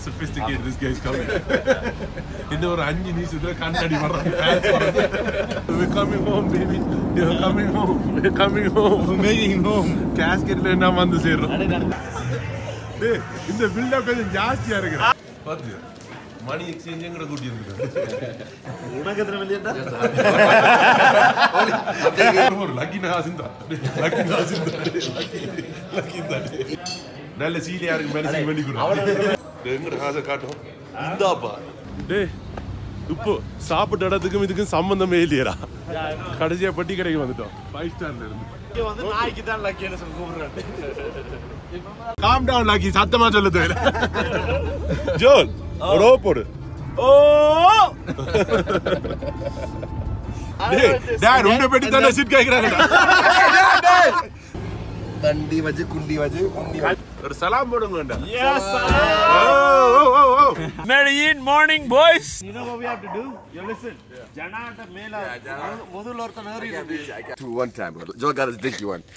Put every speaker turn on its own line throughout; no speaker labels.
sophisticated this guy is coming. இன்னும் ஒரு அஞ்சு நிமிஷத்துல கண்ணாடி வர்றாங்க fans வர்றாங்க. We're coming home, baby. We're coming home. We're coming home. We're making home. Casketல என்ன வந்து சேர்றோம். டேய், இந்த பில்டப் கொஞ்சம் ஜாஸ்தியா இருக்கு பாத்து மணி எக்ஸ்சேஞ்சும் கூட கூட்டி இருக்கு
உனக்கு எத்தனை மில்லியன்டா
ஒரு லக்கி நாசிந்தா லக்கி நாசிந்தா லக்கி தான் நல்ல சீலியா இருக்கு மேனேஜ் பண்ணி கொடு எங்கட காசை காட்டும் இந்தாப்பா டேய் இப்போ சாப்பிட்ட இடத்துக்கும் இதுக்கும் சம்பந்தமே இல்லையடா கடைசியா பட்டி கடைக்கு வந்துட்டோம் ஃபைவ் ஸ்டார்ல இருந்து
இங்க வந்து நாய்க்கு தான் லக்கின்னு சொல்லி கூப்பிடுறேன்
காம் டவுன் லாக்கி சத்தமா சொல்ல தேவையில்ல ஜோல் ஒரு ஓ போடு
ஓ
டேய் டாட் உன்னை பெட்டி தானே சிட் கேக்குறாங்கடா
தண்டி வச்சு குண்டி வச்சு குண்டி
ஒரு சலாம் போடுங்கடா
எஸ்
ஓ ஓ ஓ
Medellin morning boys you know what we have to do you listen ஜனாட்ட மேல முதல்ல ஒருத்தன் ஏறி
Two one time. Joe got his dicky one.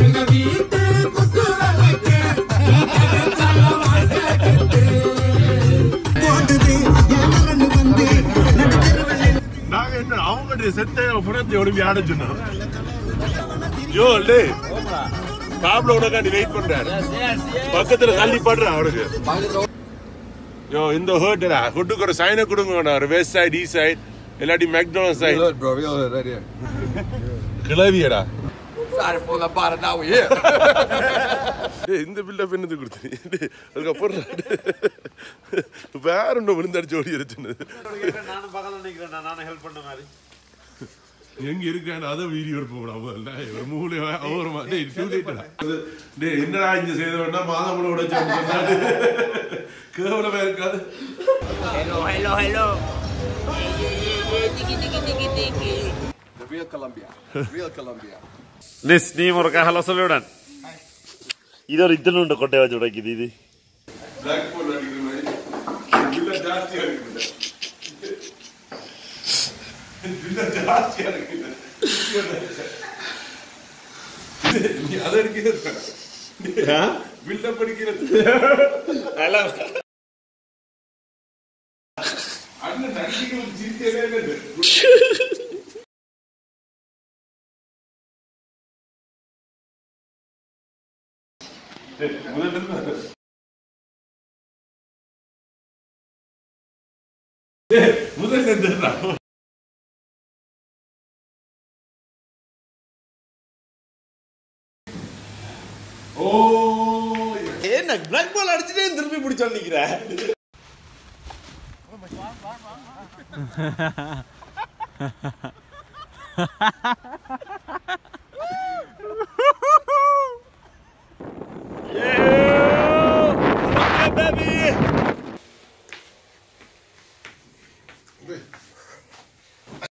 நாங்க என்ன அவங்க செத்த புறத்தை ஒளிம்பி ஆட சொன்னோம் ஜோ டே பாப்ல உனக்காண்டி வெயிட் பண்றாரு பக்கத்துல தள்ளி படுறான் அவனுக்கு யோ இந்த ஹோட்டலா ஃபுட்டுக்கு ஒரு சைனை கொடுங்க ஒரு வெஸ்ட் சைடு ஈஸ்ட் சைடு இல்லாட்டி McDonnell side
hood, bro. Real hood right here.
கிளவியடா
Sorry for the bottom. Now we here.
டேய், இந்த பில்டப் என்னது கொடுத்து அதுக்கப்புறம் வேற ஒன்று விழுந்தடிச்சு ஓடி இருச்சுன்னு
நானும் பக்கத்துல நிக்கிறேன் நானும் ஹெல்ப் பண்ண மாதிரி
எங்க இருக்கான்னு அதை வீடியோ எடுப்போம் முதல்ல ஒரு மூணு ஓரமா டேய் டூ லேட்டடா டேய் என்னடா இங்க செய்த வேண்டாம் மாதம் உடைச்சு சொன்னாரு கேவலமா இருக்காது
The real Colombia. Real Colombia.
லிஸ் நீ முறக்க ஹலோ சொல்லிவிடன் இது ஒரு இத்தனுண்டு கொட்டை வச்சு உடைக்குது இது
பிளாக் போல் அடிக்கிற மாதிரி இல்ல ஜாஸ்தியா இருக்குது இல்ல ஜாஸ்தியா இருக்குது நீ அதை இருக்கிறது பில்டப் படிக்கிறது அண்ணன் நடிகளுக்கு சிரிக்கவே இல்லை முதல்ல இருந்து முதல்ல இருந்துடா ஓ
என்ன பிளாக் பால் அடிச்சுட்டே திருப்பி பிடிச்ச நிக்கிற